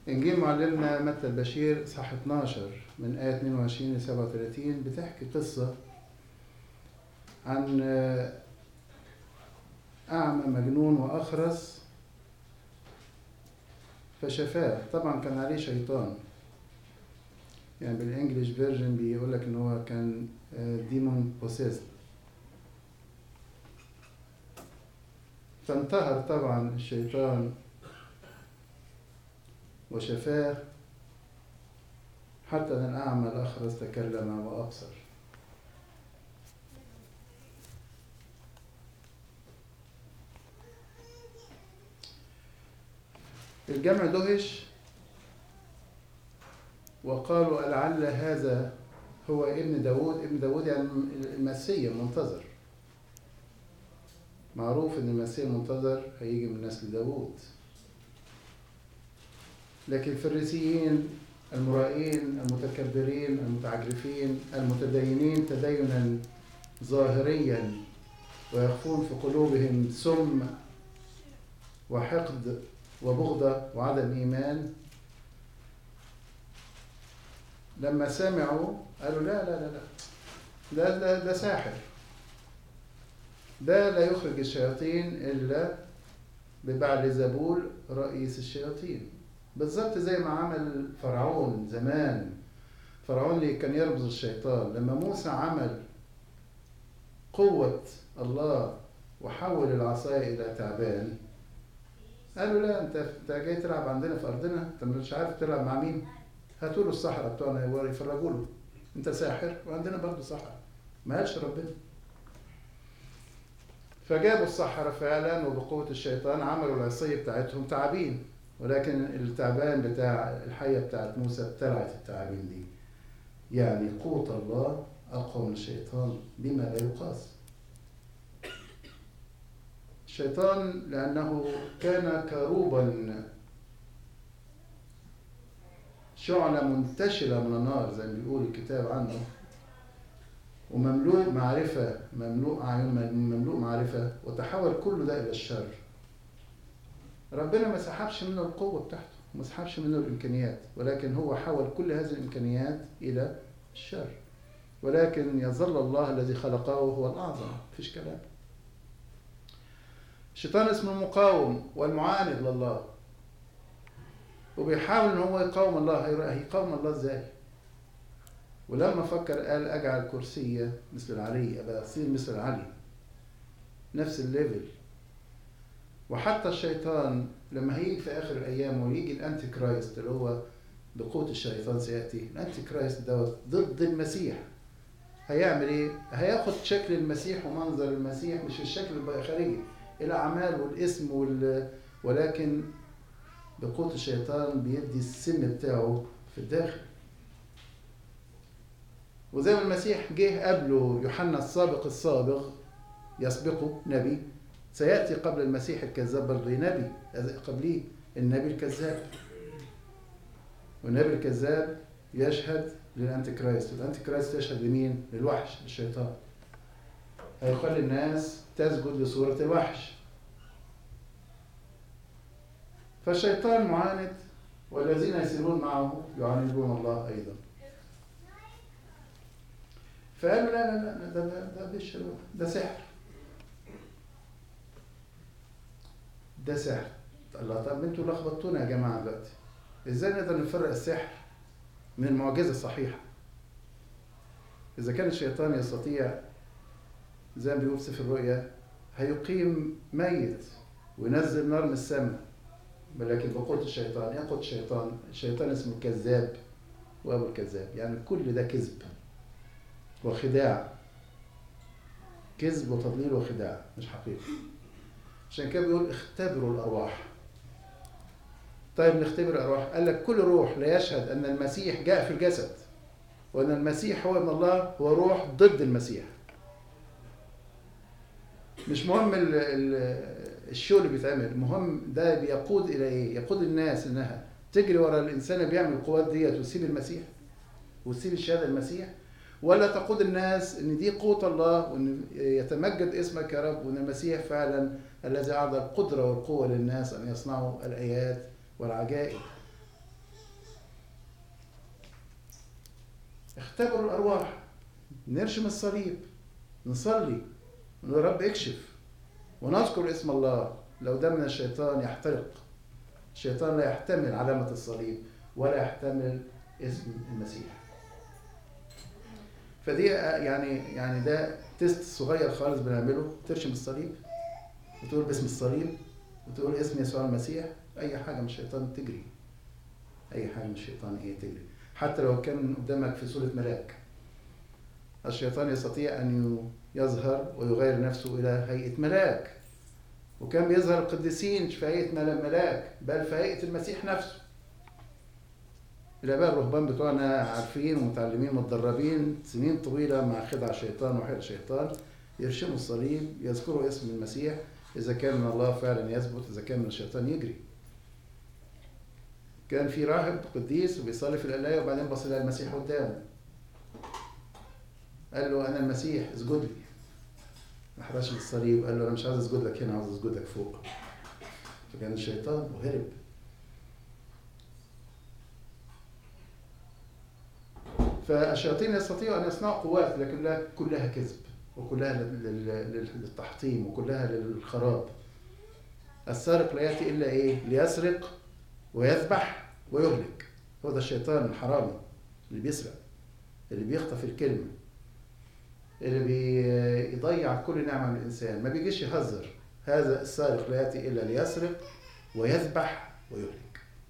إنجيل معلمنا متى البشير صح 12 من آية 22 ل 37 بتحكي قصة عن أعمى مجنون وأخرس فشفاه طبعا كان عليه شيطان يعني بالانجلش فيرجن بيقول لك ان هو كان ديمون بوسيست فانتهر طبعا الشيطان وشفاه حتى ان الاعمى الاخرس تكلم وابصر الجمع دهش وقالوا لعل هذا هو ابن داود ابن داود يعني المسيح المنتظر معروف ان المسيح المنتظر هيجي من نسل داود لكن الفريسيين المرائين المتكبرين المتعجرفين المتدينين تدينا ظاهريا ويخفون في قلوبهم سم وحقد وبغضة وعدم إيمان لما سمعوا قالوا لا لا لا لا ده ده, ده ساحر ده لا يخرج الشياطين إلا ببعل زبول رئيس الشياطين بالظبط زي ما عمل فرعون زمان فرعون اللي كان يرمز الشيطان لما موسى عمل قوة الله وحول العصاية إلى تعبان قالوا لا انت انت جاي تلعب عندنا في ارضنا انت مش عارف تلعب مع مين هاتوا له الصحراء بتوعنا يفرجوا له انت ساحر وعندنا برضه صحراء ما قالش ربنا فجابوا الصحراء فعلا وبقوة الشيطان عملوا العصية بتاعتهم تعابين ولكن التعبان بتاع الحية بتاعت موسى ابتلعت التعابين دي يعني قوة الله أقوى من الشيطان بما لا يقاس الشيطان لأنه كان كروبا شعلة منتشرة من النار زي ما بيقول الكتاب عنه ومملوء معرفة مملوء أعين مملوء معرفة وتحول كل ده إلى الشر ربنا ما سحبش منه القوة بتاعته ما سحبش منه الإمكانيات ولكن هو حول كل هذه الإمكانيات إلى الشر ولكن يظل الله الذي خلقه هو الأعظم مفيش كلام الشيطان اسمه المقاوم والمعاند لله وبيحاول ان هو يقاوم الله هيقاوم الله ازاي ولما فكر قال اجعل كرسي مثل العلي ابقى اصير مثل العلي نفس الليفل وحتى الشيطان لما هيجي في اخر الايام ويجي الانتي كرايست اللي هو بقوه الشيطان سياتي الانتي كرايست دوت ضد المسيح هيعمل ايه هياخد شكل المسيح ومنظر المسيح مش الشكل الخارجي الأعمال والاسم وال... ولكن بقوة الشيطان بيدي السم بتاعه في الداخل وزي ما المسيح جه قبله يوحنا السابق السابق يسبقه نبي سيأتي قبل المسيح الكذاب برضه نبي قبليه النبي الكذاب والنبي الكذاب يشهد للأنتي كرايست والأنتي كرايست يشهد لمين؟ للوحش للشيطان هيخلي الناس تسجد لصورة الوحش فالشيطان معاند والذين يسيرون معه يعاندون الله أيضا فقالوا لا لا لا ده ده ده مش ده سحر ده سحر الله طب انتوا لخبطتونا يا جماعه دلوقتي ازاي نقدر نفرق السحر من المعجزه الصحيحه اذا كان الشيطان يستطيع زي ما بيقول في الرؤيا هيقيم ميت وينزل نار من السماء ولكن بقوة الشيطان ايه قوة الشيطان؟ الشيطان اسمه الكذاب وابو الكذاب يعني كل ده كذب وخداع كذب وتضليل وخداع مش حقيقي عشان كده بيقول اختبروا الارواح طيب نختبر الارواح قال لك كل روح لا يشهد ان المسيح جاء في الجسد وان المسيح هو ابن الله هو روح ضد المسيح مش مهم ال ال الشو اللي بيتعمل المهم ده بيقود الى ايه يقود الناس انها تجري ورا الانسان اللي بيعمل القوات ديت وتسيب المسيح وتسيب الشهاده المسيح ولا تقود الناس ان دي قوه الله وان يتمجد اسمك يا رب وان المسيح فعلا الذي اعطى القدره والقوه للناس ان يصنعوا الايات والعجائب اختبروا الأرواح نرشم الصليب نصلي نقول يا رب اكشف ونذكر اسم الله لو دم الشيطان يحترق الشيطان لا يحتمل علامة الصليب ولا يحتمل اسم المسيح فدي يعني يعني ده تيست صغير خالص بنعمله ترشم الصليب وتقول باسم الصليب وتقول اسم يسوع المسيح اي حاجه من الشيطان تجري اي حاجه من الشيطان ايه تجري حتى لو كان قدامك في صوره ملاك الشيطان يستطيع ان يظهر ويغير نفسه الى هيئه ملاك وكان بيظهر القديسين في هيئه ملاك بل في هيئه المسيح نفسه الآباء الرهبان بتوعنا عارفين ومتعلمين ومتدربين سنين طويلة مع خدع الشيطان وحيل الشيطان يرشموا الصليب يذكروا اسم المسيح إذا كان من الله فعلا يثبت إذا كان من الشيطان يجري كان في راهب قديس وبيصلي في القلاية وبعدين بص لقى المسيح قدامه قال له أنا المسيح اسجد لي راح رشم الصليب قال له أنا مش عايز أسجد لك هنا عاوز أسجد لك فوق فكان الشيطان وهرب فالشياطين يستطيعوا أن يصنعوا قوات لكن لا كلها كذب وكلها للتحطيم وكلها للخراب السارق لا يأتي إلا إيه ليسرق ويذبح ويهلك هو ده الشيطان الحرامي اللي بيسرق اللي بيخطف الكلمة اللي بيضيع كل نعمة من الإنسان ما بيجيش يهزر هذا السارق لا يأتي إلا ليسرق ويذبح ويهلك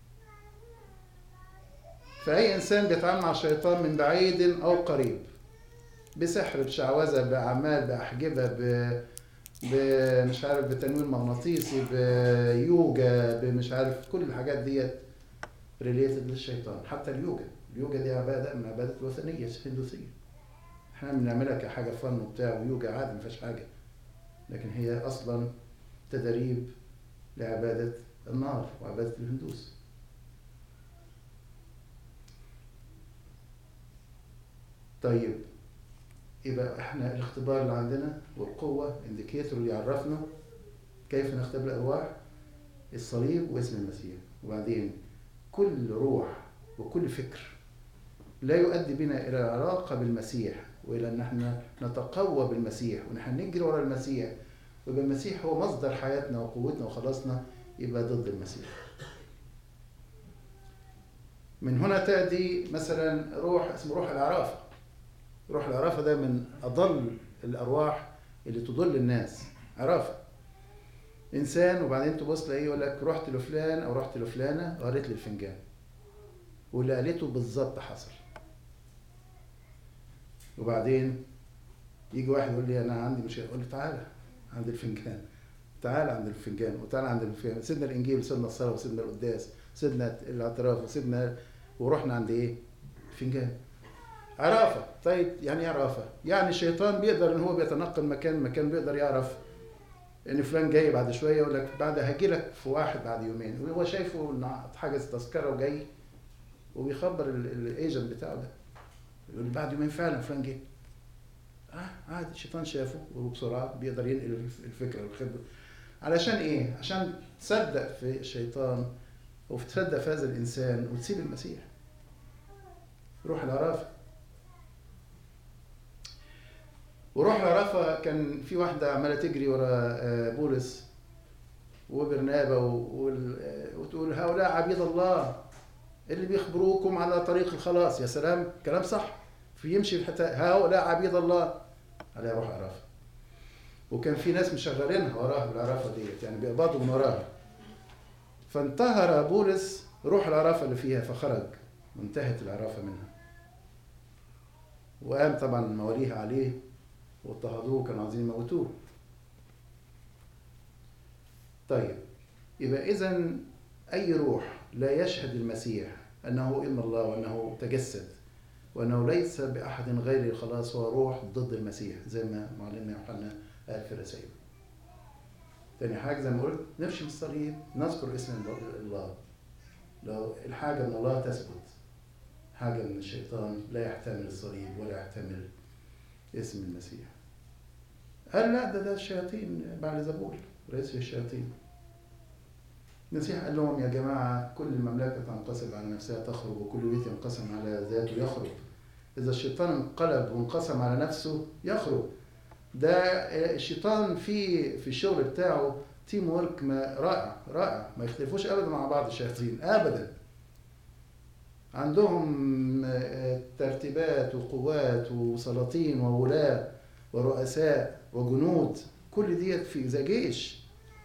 فأي إنسان بيتعامل مع الشيطان من بعيد أو قريب بسحر بشعوذة بأعمال بأحجبة ب مش عارف بتنويم مغناطيسي بيوجا بمش عارف كل الحاجات ديت ريليتد للشيطان حتى اليوجا اليوجا دي عبادة من عبادة الوثنية الهندوسية احنا بنعملها كحاجة فن وبتاع ويوجا عادي ما فيهاش حاجة لكن هي أصلا تدريب لعبادة النار وعبادة الهندوس طيب يبقى احنا الاختبار اللي عندنا والقوة انديكيتور اللي يعرفنا كيف نختبر الأرواح الصليب واسم المسيح وبعدين كل روح وكل فكر لا يؤدي بنا إلى العلاقة بالمسيح وإلى أن احنا نتقوى بالمسيح ونحن نجري ورا المسيح ويبقى المسيح هو مصدر حياتنا وقوتنا وخلاصنا يبقى ضد المسيح من هنا تأتي مثلا روح اسمه روح العرافة روح العرافة ده من أضل الأرواح اللي تضل الناس عرافة إنسان وبعدين تبص تلاقيه يقول لك رحت لفلان أو رحت لفلانة وقريت لي الفنجان واللي قالته بالظبط حصل وبعدين يجي واحد يقول لي أنا عندي مشكلة أقول له تعالى عند الفنجان تعالى عند الفنجان وتعالى عند الفنجان سيدنا الإنجيل سيدنا الصلاة وسيدنا القداس سيدنا الاعتراف وسيدنا ورحنا عند إيه؟ الفنجان عرافة طيب يعني ايه عرافة؟ يعني الشيطان بيقدر ان هو بيتنقل مكان مكان بيقدر يعرف ان فلان جاي بعد شويه يقول لك بعد هاجي لك في واحد بعد يومين وهو شايفه ان حجز تذكره وجاي وبيخبر الايجنت بتاعه ده يقول بعد يومين فعلا فلان جه اه عادي الشيطان شافه وبسرعه بيقدر ينقل الفكره والخبره علشان ايه؟ عشان تصدق في الشيطان وتصدق في هذا الانسان وتسيب المسيح روح العرافه وروح رفا كان في واحدة عمالة تجري ورا بولس وبرنابا وتقول هؤلاء عبيد الله اللي بيخبروكم على طريق الخلاص يا سلام كلام صح في يمشي حتى هؤلاء عبيد الله على روح عرفة وكان في ناس مشغلينها وراها بالعرافة ديت يعني بيقبضوا من وراها فانتهر بولس روح العرافة اللي فيها فخرج وانتهت العرافة منها وقام طبعا مواليها عليه واضطهدوه كانوا عايزين يموتوه طيب يبقى اذا اي روح لا يشهد المسيح انه ابن الله وانه تجسد وانه ليس باحد غير الخلاص هو روح ضد المسيح زي ما معلمنا يوحنا قال في رسائله تاني حاجه زي ما قلت نرشم الصليب نذكر اسم الله لو الحاجه من الله تثبت حاجه من الشيطان لا يحتمل الصليب ولا يحتمل اسم المسيح قال لا ده ده الشياطين بعد زبول رئيس الشياطين المسيح قال لهم يا جماعة كل المملكة تنقسم على نفسها تخرب وكل بيت ينقسم على ذاته يخرب إذا الشيطان انقلب وانقسم على نفسه يخرج ده الشيطان في في الشغل بتاعه تيم ورك ما رائع رائع ما يختلفوش ابدا مع بعض الشياطين ابدا عندهم ترتيبات وقوات وسلاطين وولاة ورؤساء وجنود كل ديت في زي جيش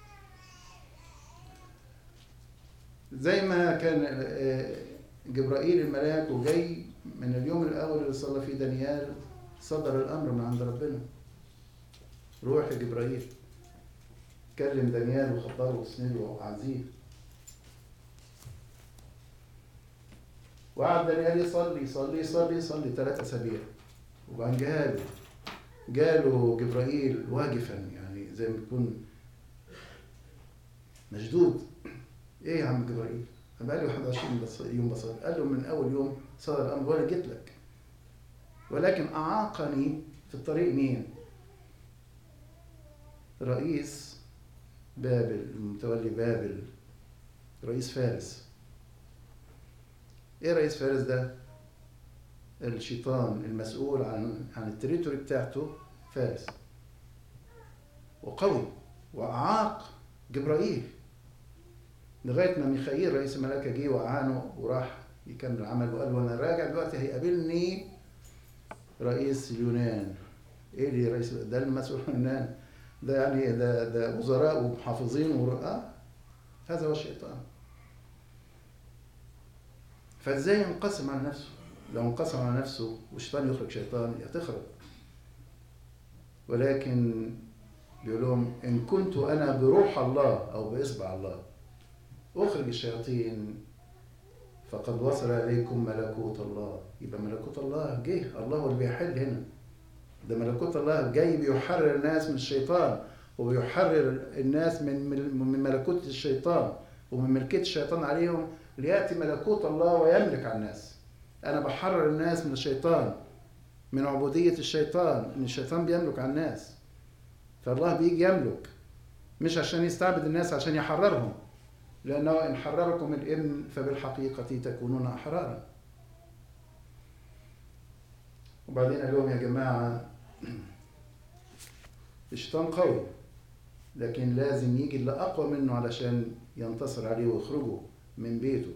زي ما كان جبرائيل الملاك وجاي من اليوم الاول اللي صلى فيه دانيال صدر الامر من عند ربنا روح يا جبرائيل كلم دانيال وخطره واسنده وعزيه وقعد دانيال يصلي يصلي يصلي يصلي ثلاث اسابيع وبعدين جاله جاله جبرائيل واقفا يعني زي ما يكون مشدود ايه يا عم جبرائيل؟ بقى لي 21 بس يوم بصلي قال له من اول يوم صدر الامر وانا جيت لك ولكن اعاقني في الطريق مين؟ رئيس بابل المتولي بابل رئيس فارس ايه رئيس فارس ده الشيطان المسؤول عن عن التريتوري بتاعته فارس وقوي واعاق جبرائيل لغايه ما ميخائيل رئيس الملائكه جه وأعانه وراح يكمل العمل وقال له انا راجع دلوقتي هيقابلني رئيس اليونان ايه اللي رئيس ده المسؤول عن اليونان ده يعني ده ده وزراء ومحافظين ورؤى هذا هو الشيطان فازاي ينقسم على نفسه لو انقسم على نفسه والشيطان يخرج شيطان يتخرج ولكن بيقول لهم ان كنت انا بروح الله او باصبع الله اخرج الشياطين فقد وصل اليكم ملكوت الله يبقى ملكوت الله جه الله هو اللي بيحل هنا ده ملكوت الله جاي بيحرر الناس من الشيطان وبيحرر الناس من من ملكوت الشيطان ومن ملكيه الشيطان عليهم لياتي ملكوت الله ويملك على الناس انا بحرر الناس من الشيطان من عبوديه الشيطان ان الشيطان بيملك على الناس فالله بيجي يملك مش عشان يستعبد الناس عشان يحررهم لانه ان حرركم الابن فبالحقيقه تكونون احرارا وبعدين قال لهم يا جماعه الشيطان قوي لكن لازم يجي اللي اقوى منه علشان ينتصر عليه ويخرجه من بيته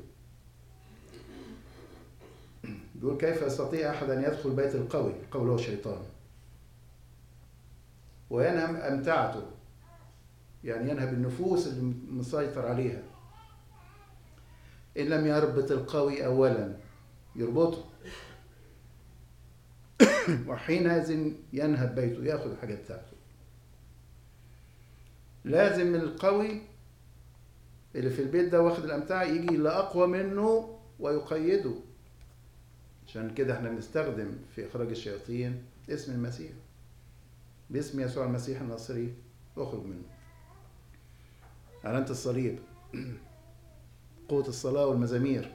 بيقول كيف يستطيع احد ان يدخل بيت القوي القوي هو الشيطان وينهب امتعته يعني ينهب النفوس اللي مسيطر عليها ان لم يربط القوي اولا يربطه وحينئذ ينهب بيته ياخذ الحاجه بتاعته لازم القوي اللي في البيت ده واخد الامتعه يجي اللي اقوى منه ويقيده عشان كده احنا بنستخدم في اخراج الشياطين اسم المسيح باسم يسوع المسيح الناصري اخرج منه علامة الصليب قوة الصلاة والمزامير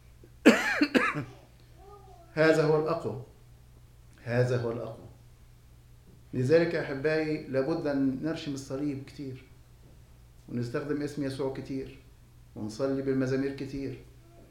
هذا هو الأقوى هذا هو الأقوى لذلك يا أحبائي لابد أن نرشم الصليب كتير ونستخدم اسم يسوع كتير ونصلي بالمزامير كتير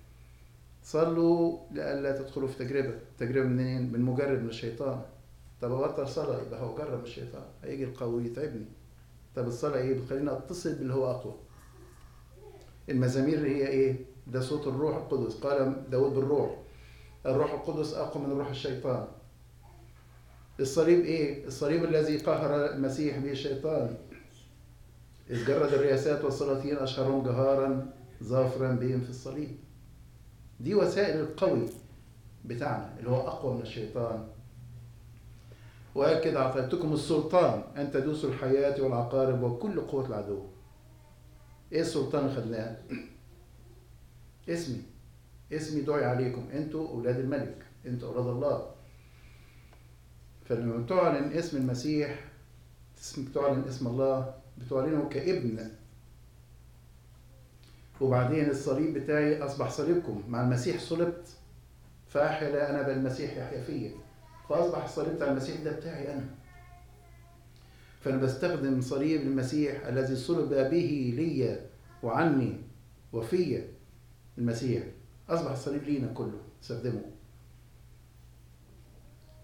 صلوا لئلا تدخلوا في تجربة تجربة منين؟ من مجرب من الشيطان طب أبطل صلاة يبقى هو جرب الشيطان هيجي القوي يتعبني طب الصلاة إيه؟ بتخليني أتصل باللي هو أقوى المزامير هي إيه؟ ده صوت الروح القدس قال داود بالروح الروح القدس أقوى من روح الشيطان الصليب إيه؟ الصليب الذي قهر المسيح به الشيطان إذ جرد الرياسات والسلاطين أشهرهم جهارا ظافرا بهم في الصليب دي وسائل القوي بتاعنا اللي هو أقوى من الشيطان وأكد أعطيتكم السلطان أن تدوسوا الحياة والعقارب وكل قوة العدو إيه السلطان اللي خدناه؟ اسمي اسمي دعي عليكم أنتوا أولاد الملك أنتوا أولاد الله فلما تعلن اسم المسيح تعلن اسم الله بتعلنه كابن وبعدين الصليب بتاعي أصبح صليبكم مع المسيح صلبت فأحيا لا أنا بل المسيح يحيا فيا فأصبح الصليب بتاع المسيح ده بتاعي أنا فأنا بستخدم صليب المسيح الذي صلب به لي وعني وفيا المسيح أصبح الصليب لينا كله استخدمه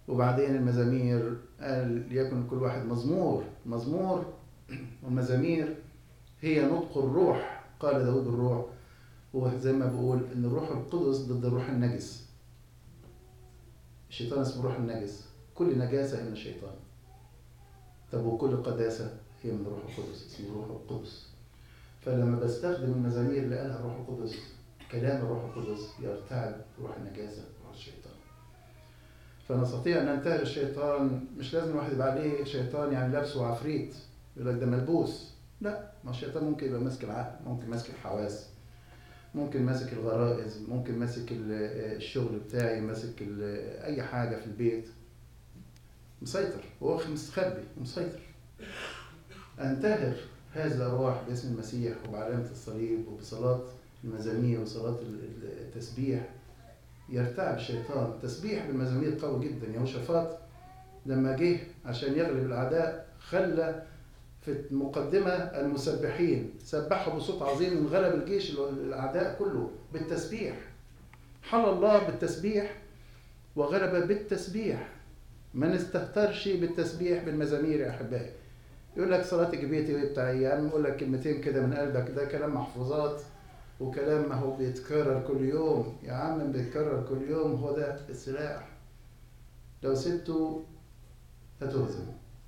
وبعدين المزامير قال ليكن كل واحد مزمور مزمور والمزامير هي نطق الروح قال داود الروح هو زي ما بقول ان الروح القدس ضد الروح النجس الشيطان اسمه روح النجس كل نجاسة من الشيطان طب وكل قداسة هي من روح القدس اسمه روح القدس فلما بستخدم المزامير اللي قالها الروح القدس كلام الروح القدس يرتعب روح النجاسة روح الشيطان فنستطيع أن ننتهر الشيطان مش لازم الواحد يبقى عليه شيطان يعني لابسه عفريت يقول لك ده ملبوس لا ما الشيطان ممكن يبقى ماسك العقل ممكن ماسك الحواس ممكن ماسك الغرائز ممكن ماسك الشغل بتاعي ماسك اي حاجه في البيت مسيطر هو مستخبي ومسيطر انتهر هذه الارواح باسم المسيح وبعلامه الصليب وبصلاه المزامير وصلاه التسبيح يرتعب الشيطان تسبيح بالمزامير قوي جدا يهوشافاط لما جه عشان يغلب الاعداء خلى في المقدمة المسبحين سبحوا بصوت عظيم من غلب الجيش الأعداء كله بالتسبيح حل الله بالتسبيح وغلب بالتسبيح ما نستهترش بالتسبيح بالمزامير يا أحبائي يقول لك صلاة جبيتي بتاع أيام يقول لك كلمتين كده من قلبك ده كلام محفوظات وكلام ما هو بيتكرر كل يوم يا عم بيتكرر كل يوم هو ده السلاح لو سبته هتهزم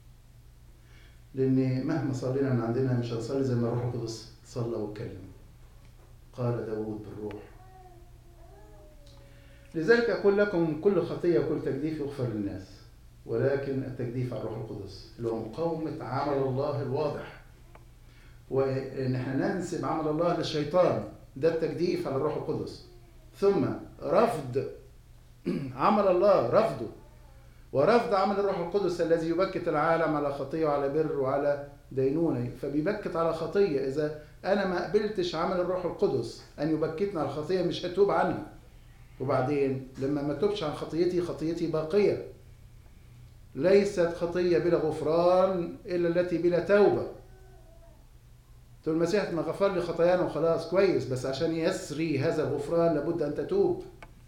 لأن مهما صلينا من عندنا مش هنصلي زي ما الروح القدس صلى واتكلم قال داود بالروح لذلك أقول لكم كل خطية وكل تجديف يغفر للناس ولكن التجديف على الروح القدس اللي هو مقاومة عمل الله الواضح وإن احنا ننسب عمل الله للشيطان ده التجديف على الروح القدس ثم رفض عمل الله رفضه ورفض عمل الروح القدس الذي يبكت العالم على خطية وعلى بر وعلى دينونة فبيبكت على خطية إذا أنا ما قبلتش عمل الروح القدس أن يبكتنا على الخطية مش هتوب عنها وبعدين لما ما توبش عن خطيتي خطيتي باقية ليست خطية بلا غفران إلا التي بلا توبة تقول المسيح ما غفر لي خطايانا وخلاص كويس بس عشان يسري هذا الغفران لابد أن تتوب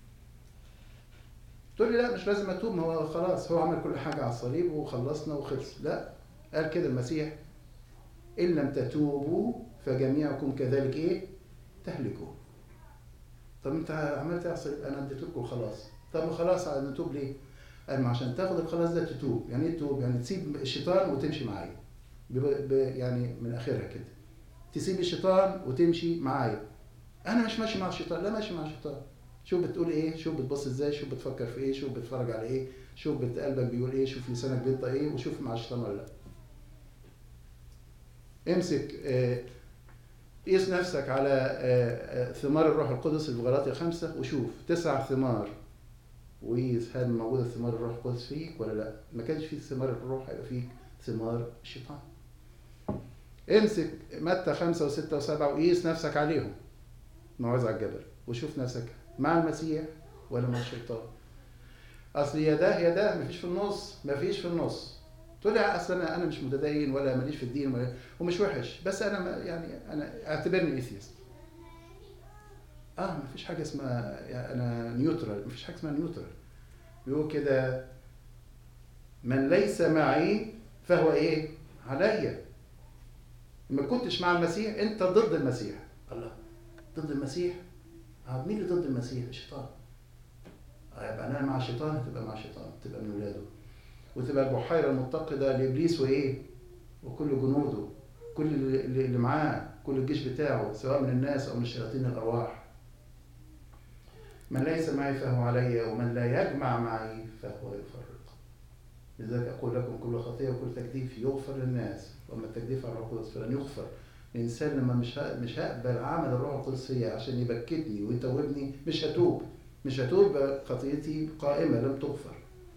تقول لي لا مش لازم اتوب ما هو خلاص هو عمل كل حاجه على الصليب وخلصنا وخلص لا قال كده المسيح ان لم تتوبوا فجميعكم كذلك ايه تهلكوا طب انت عملت ايه على الصليب انا اديت لكم خلاص طب خلاص نتوب ليه قال ما عشان تاخد الخلاص ده تتوب يعني ايه تتوب يعني تسيب الشيطان وتمشي معايا يعني من اخرها كده تسيب الشيطان وتمشي معايا انا مش ماشي مع الشيطان لا ماشي مع الشيطان شوف بتقول ايه شوف بتبص ازاي شوف بتفكر في ايه شوف بتتفرج على ايه شوف قلبك بيقول ايه شوف لسانك بينطق ايه وشوف مع الشيطان ولا لا امسك قيس نفسك على ثمار الروح القدس اللي في غلاطيا خمسة وشوف تسع ثمار وقيس هل موجودة ثمار الروح القدس فيك ولا لا ما كانش فيه ثمار الروح هيبقى فيك ثمار الشيطان امسك متى خمسة وستة وسبعة وقيس نفسك عليهم موعظة على الجبل وشوف نفسك مع المسيح ولا مع الشيطان اصل يا ده يا ده مفيش في النص مفيش في النص تقول لي اصل انا انا مش متدين ولا ماليش في الدين ولا ومش وحش بس انا يعني انا اعتبرني ايثيست اه مفيش حاجه اسمها يعني انا نيوترال مفيش حاجه اسمها نيوترال بيقول كده من ليس معي فهو ايه عليا ما كنتش مع المسيح انت ضد المسيح الله ضد المسيح آه مين اللي ضد المسيح الشيطان آه يبقى انا مع الشيطان تبقى مع الشيطان تبقى من ولاده وتبقى البحيره المتقده لابليس وايه وكل جنوده كل اللي اللي معاه كل الجيش بتاعه سواء من الناس او من الشياطين الارواح من ليس معي فهو علي ومن لا يجمع معي فهو يفرق لذلك اقول لكم كل خطيه وكل تكليف يغفر للناس واما التكليف على الروح القدس فلن يغفر الانسان لما مش مش هقبل عمل الروح القدس فيا عشان يبكتني ويتوبني مش هتوب مش هتوب خطيتي قائمه لم تغفر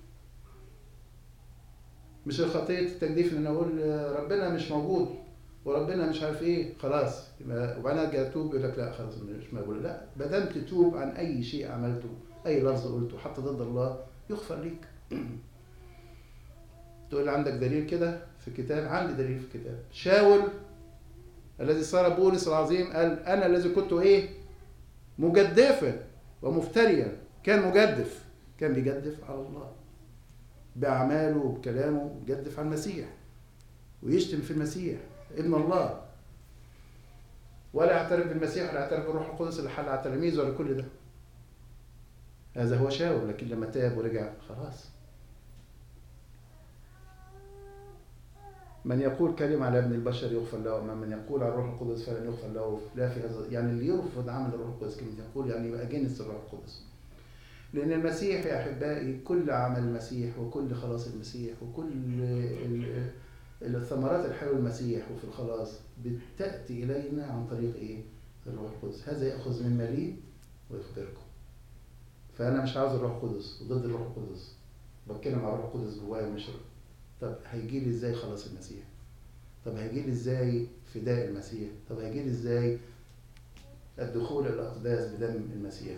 مش الخطيه التجديف ان انا اقول ربنا مش موجود وربنا مش عارف ايه خلاص وبعدين اجي اتوب يقول لك لا خلاص مش مقبول لا ما دام تتوب عن اي شيء عملته اي لفظ قلته حتى ضد الله يغفر ليك تقول لي عندك دليل كده في الكتاب عندي دليل في الكتاب شاول الذي صار بولس العظيم قال انا الذي كنت ايه مجدفا ومفتريا كان مجدف كان بيجدف على الله بأعماله وبكلامه يجدف على المسيح ويشتم في المسيح ابن الله ولا يعترف بالمسيح ولا يعترف بالروح القدس اللي حل على التلاميذ ولا كل ده هذا هو شاول لكن لما تاب ورجع خلاص من يقول كلمة على ابن البشر يغفر له أما من يقول على الروح القدس فلن يغفر له لا في هذا يعني اللي يرفض عمل الروح القدس كلمة يقول يعني يبقى جنس الروح القدس لأن المسيح يا أحبائي كل عمل المسيح وكل خلاص المسيح وكل الثمرات الحلوة المسيح وفي الخلاص بتأتي إلينا عن طريق إيه؟ الروح القدس هذا يأخذ مما لي ويخبركم فأنا مش عاوز الروح القدس ضد الروح القدس بتكلم على الروح القدس جوايا مش طب هيجي لي ازاي خلاص المسيح طب هيجي لي ازاي فداء المسيح طب هيجي لي ازاي الدخول الأقداس بدم المسيح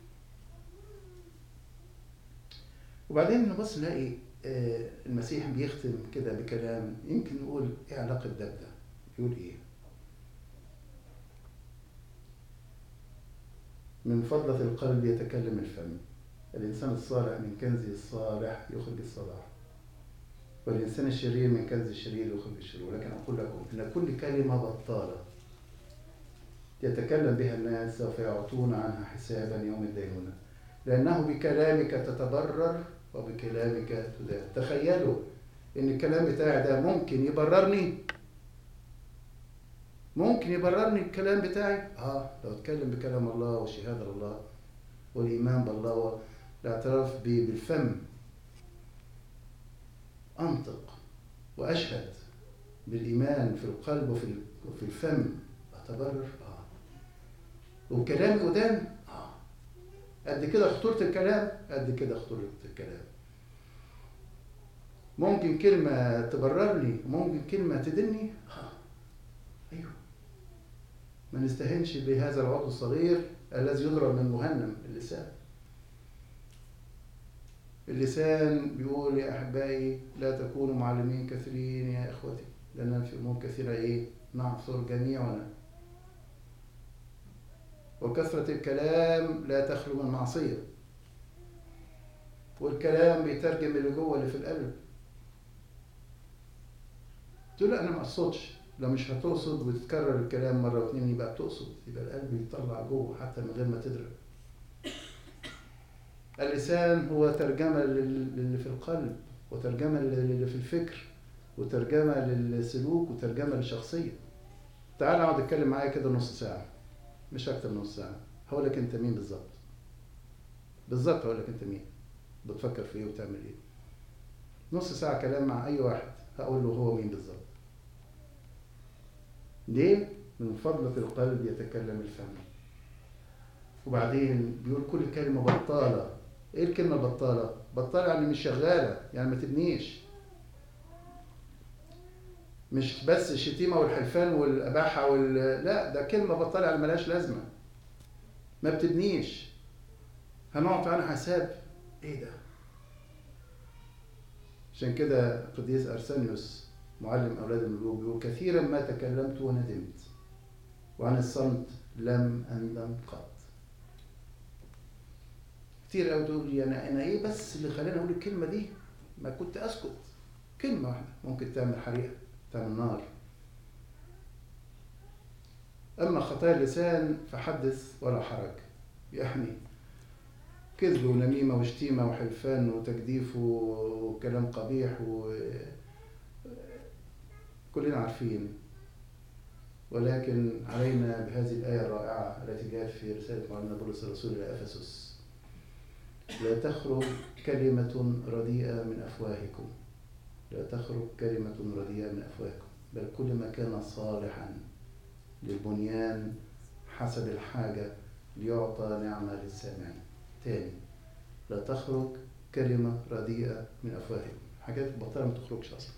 وبعدين نبص نلاقي المسيح بيختم كده بكلام يمكن نقول ايه علاقة ده بده يقول ايه من فضلة القلب يتكلم الفم الإنسان الصالح من كنزه الصالح يخرج الصلاح والإنسان الشرير من كنز الشرير يخرج الشرير ولكن أقول لكم إن كل كلمة بطالة يتكلم بها الناس سوف يعطون عنها حسابا يوم الدينونة لأنه بكلامك تتبرر وبكلامك تدان تخيلوا إن الكلام بتاعي ده ممكن يبررني ممكن يبررني الكلام بتاعي اه لو اتكلم بكلام الله والشهاده لله والايمان بالله والاعتراف بالفم انطق واشهد بالايمان في القلب وفي وفي الفم اتبرر اه وكلامي قدام اه قد كده خطوره الكلام قد كده خطوره الكلام ممكن كلمه تبررني ممكن كلمه تدني اه ايوه ما نستهنش بهذا العضو الصغير الذي يضرب من مهنم اللسان اللسان بيقول يا احبائي لا تكونوا معلمين كثيرين يا اخوتي لاننا في امور كثيره ايه نعثر جميعنا وكثرة الكلام لا تخلو من معصية والكلام بيترجم اللي جوه اللي في القلب تقول لا انا ما اقصدش لو مش هتقصد وتتكرر الكلام مرة واتنين يبقى بتقصد يبقى القلب يطلع جوه حتى من غير ما تدرك اللسان هو ترجمة للي في القلب وترجمة للي في الفكر وترجمة للسلوك وترجمة للشخصية تعال اقعد اتكلم معايا كده نص ساعة مش أكتر من نص ساعة هقول لك أنت مين بالظبط بالظبط هقول لك أنت مين بتفكر في إيه وتعمل إيه نص ساعة كلام مع أي واحد هقول له هو مين بالظبط ليه؟ من فضلة القلب يتكلم الفم وبعدين بيقول كل كلمة بطالة ايه الكلمة بطالة؟ بطالة يعني مش شغالة يعني ما تبنيش مش بس الشتيمة والحلفان والأباحة وال... لا ده كلمة بطالة يعني ملهاش لازمة ما بتبنيش هنعطي عنها حساب ايه ده؟ عشان كده قديس أرسانيوس معلم أولاد الملوك بيقول كثيرا ما تكلمت وندمت وعن الصمت لم أندم قط كتير قوي تقول لي أنا أنا إيه بس اللي خلاني أقول الكلمة دي ما كنت أسكت كلمة واحدة ممكن تعمل حريقة تعمل نار أما خطايا اللسان فحدث ولا حرج يعني كذب ونميمة وشتيمة وحلفان وتجديف وكلام قبيح و كلنا عارفين ولكن علينا بهذه الآية الرائعة التي جاءت في رسالة معلمنا بولس الرسول إلى أفسس لا تخرج كلمة رديئة من أفواهكم لا تخرج كلمة رديئة من أفواهكم بل كل ما كان صالحا للبنيان حسب الحاجة ليعطى نعمة للسامعين تاني لا تخرج كلمة رديئة من أفواهكم حاجات بطالة ما تخرجش أصلا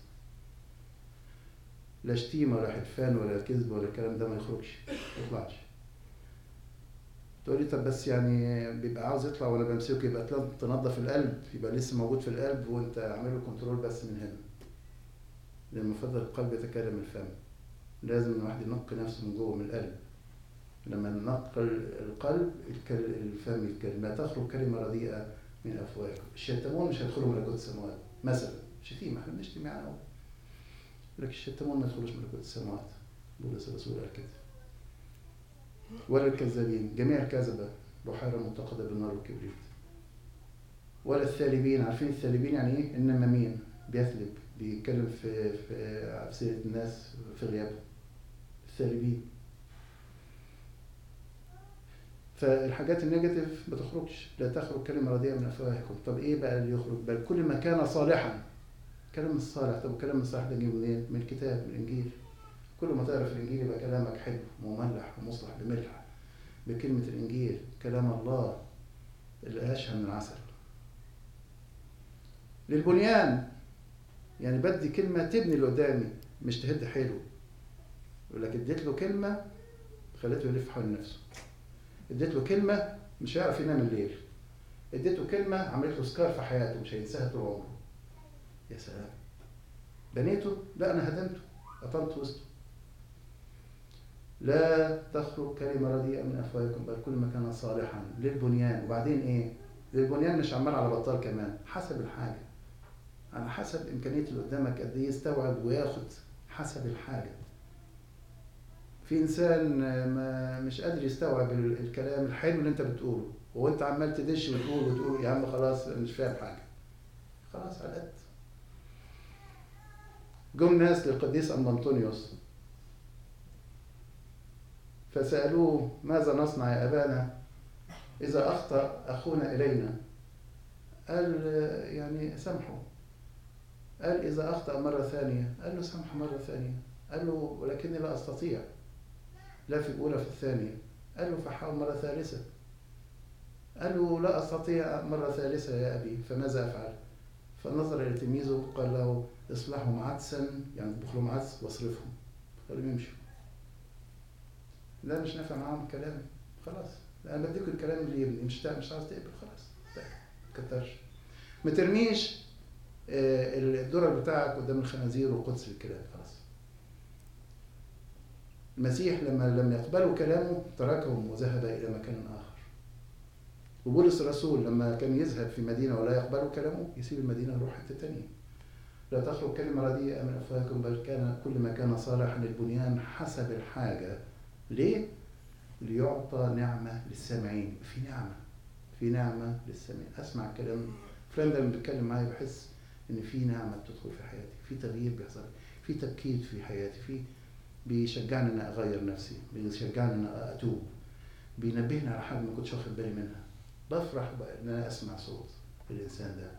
لا شتيمة ولا حلفان ولا كذب ولا الكلام ده ما يخرجش ما يطلعش تقول لي طب بس يعني بيبقى عاوز يطلع وانا بمسكه يبقى تنظف القلب يبقى لسه موجود في القلب وانت اعمل له كنترول بس من هنا لان من فضل القلب يتكلم الفم لازم الواحد ينقي نفسه من جوه من القلب لما ننقي القلب الفم يتكلم لا تخرج كلمه رديئه من افواهكم الشيطان مش هيدخلوا ملكوت السماوات مثلا شتيمة احنا بنشتم يعني يقول لك الشتمون ما يدخلوش ملكوت السماوات بولس الرسول قال كده ولا الكذابين جميع الكذبة بحيرة متقدة بالنار والكبريت ولا الثالبين عارفين الثالبين يعني ايه النمامين بيثلب بيتكلم في في سيرة الناس في غيابه الثالبين فالحاجات النيجاتيف ما تخرجش لا تخرج كلمة رديئة من أفواهكم طب إيه بقى اللي يخرج بل كل ما كان صالحا كلام الصالح طب الكلام الصالح ده جاي منين؟ من الكتاب من الإنجيل كل ما تقرا في الإنجيل يبقى كلامك حلو مملح ومصلح بملح بكلمة الإنجيل كلام الله اللي أشهى من العسل للبنيان يعني بدي كلمة تبني اللي قدامي مش تهد حلو يقول لك اديت له كلمة خليته يلف حول نفسه اديت له كلمة مش هيعرف ينام الليل اديته كلمة عملت له سكار في حياته مش هينساها طول عمره يا سلام بنيته لا انا هدمته قطمت وسطه لا تخرج كلمة رديئة من أفواهكم بل كل ما كان صالحا للبنيان وبعدين إيه؟ للبنيان مش عمال على بطال كمان حسب الحاجة على حسب إمكانية اللي قدامك قد إيه يستوعب وياخد حسب الحاجة في إنسان ما مش قادر يستوعب الكلام الحلو اللي أنت بتقوله وأنت عمال تدش وتقول وتقول يا عم خلاص أنا مش فاهم حاجة خلاص على قد جم ناس للقديس أم أنطونيوس فسألوه ماذا نصنع يا أبانا إذا أخطأ أخونا إلينا قال يعني سامحه قال إذا أخطأ مرة ثانية قال له سامحه مرة ثانية قال له ولكني لا أستطيع لا في الأولى في الثانية قال له فحاول مرة ثالثة قال له لا أستطيع مرة ثالثة يا أبي فماذا أفعل فنظر إلى تلميذه قال له اصلحهم عدسا يعني اطبخ لهم عدس واصرفهم خليهم يمشوا لا مش نافع معاهم الكلام خلاص انا بديك الكلام اللي يبني مش مش عاوز تقبل خلاص ما تكترش ما ترميش الدرر بتاعك قدام الخنازير وقدس الكلاب خلاص المسيح لما لم يقبلوا كلامه تركهم وذهب الى مكان اخر وبولس الرسول لما كان يذهب في مدينه ولا يقبلوا كلامه يسيب المدينه ويروح حته ثانيه لا تخرج كلمه رديئه من افواهكم بل كان كل ما كان صالحا للبنيان حسب الحاجه ليه؟ ليعطى نعمة للسامعين في نعمة في نعمة للسامعين أسمع كلام فلان ده لما بيتكلم معايا بحس إن في نعمة بتدخل في حياتي في تغيير بيحصل في تبكيت في حياتي في بيشجعني إن أغير نفسي بيشجعني إن أتوب بينبهني على حاجة ما كنتش واخد بالي منها بفرح إن أنا أسمع صوت الإنسان ده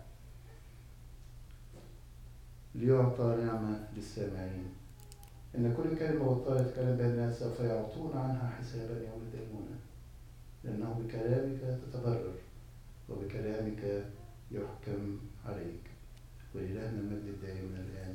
ليعطى نعمة للسامعين إن كل كلمة بطلت تتكلم بها الناس سوف يعطون عنها حسابا يوم الدينونة لأنه بكلامك تتبرر وبكلامك يحكم عليك ولإلهنا المجد الدائم من الآن